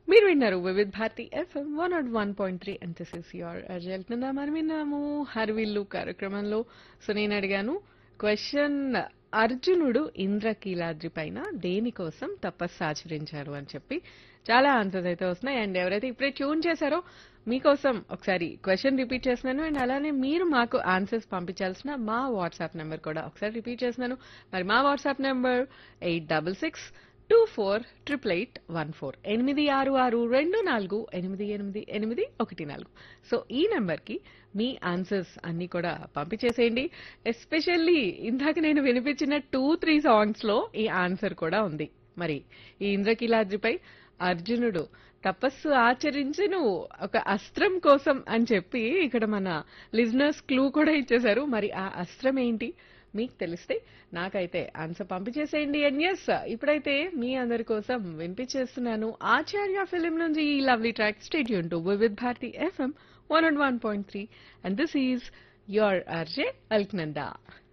మీరు విన్నారు Vividh Bharati FM one nought one point three and this is your అర్జెల్తుందా మనం విన్నాము హర్విల్లు కార్యక్రమంలో సో నేను అడిగాను క్వశ్చన్ అర్జునుడు ఇంద్రకీలాద్రి పైన దేనికోసం తపస్సు ఆచరించారు అని చెప్పి చాలా ఆన్సర్స్ అయితే వస్తున్నాయి అండ్ ఎవరైతే ఇప్పుడే ట్యూన్ చేశారో మీకోసం ఒకసారి క్వశ్చన్ రిపీట్ చేస్తున్నాను అండ్ అలానే మీరు మాకు ఆన్సర్స్ పంపించాల్సిన మా వాట్సాప్ నెంబర్ కూడా ఒకసారి రిపీట్ చేస్తున్నాను మరి మా WhatsApp number eight double six two four triple eight one four ఎనిమిది ఆరు ఆరు రెండు నాలుగు ఎనిమిది ఎనిమిది ఎనిమిది ఒకటి నాలుగు సో ఈ నెంబర్కి మీ ఆన్సర్స్ అన్ని కూడా పంపించేసేయండి ఎస్పెషల్లీ ఇందాక నేను వినిపించిన టూ త్రీ సాంగ్స్లో ఈ ఆన్సర్ కూడా ఉంది మరి ఈ ఇంద్రకీలాద్రిపై అర్జునుడు తపస్సు ఆచరించిన ఒక అస్త్రం కోసం అని చెప్పి ఇక్కడ మన లిజనర్స్ క్లూ కూడా ఇచ్చేశారు మరి ఆ అస్త్రం ఏంటి మీకు తెలిస్తే నాకైతే ఆన్సర్ పంపించేసేయండి అండ్ ఎస్ ఇప్పుడైతే మీ అందరి కోసం వినిపించేస్తున్నాను ఆచార్య ఫిలిం నుంచి ఈ lovely track stadium to with Bharati FM one and one point three and this is your RJ Alaknanda